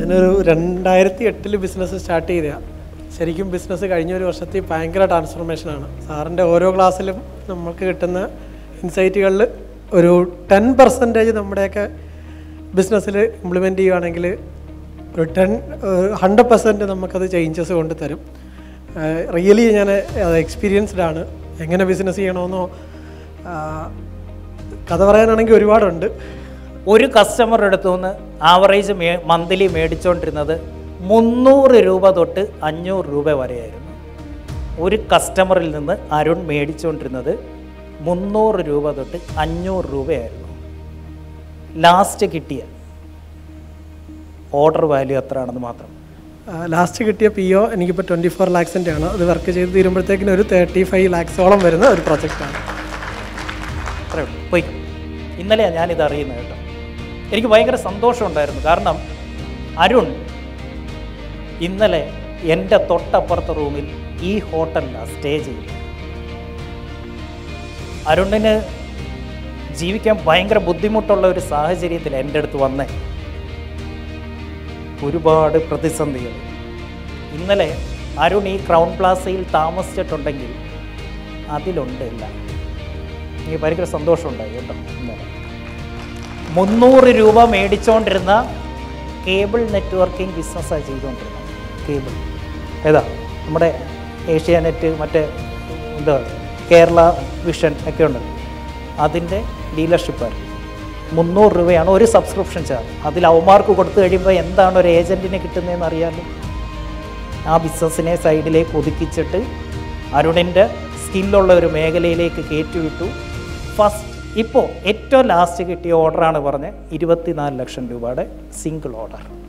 ഞാനൊരു രണ്ടായിരത്തി എട്ടിൽ ബിസിനസ് സ്റ്റാർട്ട് ചെയ്തതാണ് ശരിക്കും ബിസിനസ് കഴിഞ്ഞ ഒരു വർഷത്തിൽ ഭയങ്കര ട്രാൻസ്ഫോർമേഷനാണ് സാറിൻ്റെ ഓരോ ക്ലാസ്സിലും നമുക്ക് കിട്ടുന്ന ഇൻസൈറ്റുകളിൽ ഒരു ടെൻ പെർസെൻറ്റേജ് നമ്മുടെയൊക്കെ ബിസിനസ്സിൽ ഇംപ്ലിമെൻറ്റ് ചെയ്യുകയാണെങ്കിൽ ഒരു ടെൻ ഹൺഡ്രഡ് പെർസെൻറ്റ് നമുക്കത് ചേഞ്ചസ് കൊണ്ട് തരും റിയലി ഞാൻ എക്സ്പീരിയൻസ്ഡ് ആണ് എങ്ങനെ ബിസിനസ് ചെയ്യണമെന്നോ ആ, കഥ പറയാനാണെങ്കിൽ ഒരുപാടുണ്ട് ഒരു കസ്റ്റമറുടെ അടുത്തു നിന്ന് ആവറേജ് മേ മന്ത്ലി മേടിച്ചുകൊണ്ടിരുന്നത് മുന്നൂറ് രൂപ തൊട്ട് അഞ്ഞൂറ് രൂപ വരെയായിരുന്നു ഒരു കസ്റ്റമറിൽ നിന്ന് അരുൺ മേടിച്ചുകൊണ്ടിരുന്നത് മുന്നൂറ് രൂപ തൊട്ട് അഞ്ഞൂറ് രൂപയായിരുന്നു ലാസ്റ്റ് കിട്ടിയ ഓർഡർ വാല്യൂ എത്രയാണെന്ന് മാത്രം ലാസ്റ്റ് കിട്ടിയ പി ഒ എനിക്കിപ്പോൾ ട്വൻറ്റി ഫോർ ലാക്സിൻ്റെ ആണ് അത് വർക്ക് ചെയ്ത് തീരുമ്പോഴത്തേക്കിന് ഒരു തേർട്ടി ഫൈവ് ലാക്സോളം വരുന്ന ഒരു പ്രൊജക്റ്റാണ് അത്രേ ഉള്ളൂ പോയി ഇന്നലെയാണ് ഞാനിത് അറിയുന്നത് കേട്ടോ എനിക്ക് ഭയങ്കര സന്തോഷമുണ്ടായിരുന്നു കാരണം അരുൺ ഇന്നലെ എൻ്റെ തൊട്ടപ്പുറത്തെ റൂമിൽ ഈ ഹോട്ടലിലാണ് സ്റ്റേ ചെയ്തത് അരുണിന് ജീവിക്കാൻ ഭയങ്കര ബുദ്ധിമുട്ടുള്ള ഒരു സാഹചര്യത്തിൽ എൻ്റെ അടുത്ത് വന്നേ ഒരുപാട് പ്രതിസന്ധികൾ ഇന്നലെ അരുൺ ഈ ക്രൗൺ പ്ലാസയിൽ താമസിച്ചിട്ടുണ്ടെങ്കിൽ അതിലുണ്ട് എല്ലാം എനിക്ക് ഭയങ്കര സന്തോഷമുണ്ടായി കേട്ടോ ഇന്നലെ മുന്നൂറ് രൂപ മേടിച്ചുകൊണ്ടിരുന്ന കേബിൾ നെറ്റ്വർക്കിംഗ് ബിസിനസ്സാണ് ചെയ്തുകൊണ്ടിരുന്നത് കേബിൾ ഏതാ നമ്മുടെ ഏഷ്യാനെറ്റ് മറ്റേ എന്താ കേരള വിഷൻ ഒക്കെ ഉണ്ട് അതിൻ്റെ ഡീലർഷിപ്പായിരുന്നു മുന്നൂറ് രൂപയാണ് ഒരു സബ്സ്ക്രിപ്ഷൻ ചാർജ് അതിൽ അവമാർക്ക് കൊടുത്തു കഴിയുമ്പോൾ എന്താണ് ഒരു ഏജൻറ്റിന് കിട്ടുന്നതെന്ന് അറിയാമല്ലോ ആ ബിസിനസ്സിനെ സൈഡിലേക്ക് ഒതുക്കിച്ചിട്ട് അരുണിൻ്റെ സ്കില്ലുള്ള ഒരു മേഖലയിലേക്ക് കയറ്റിവിട്ടു ഫസ്റ്റ് ഇപ്പോൾ ഏറ്റവും ലാസ്റ്റ് കിട്ടിയ ഓർഡറാണ് പറഞ്ഞത് ഇരുപത്തിനാല് ലക്ഷം രൂപയുടെ സിംഗിൾ ഓർഡർ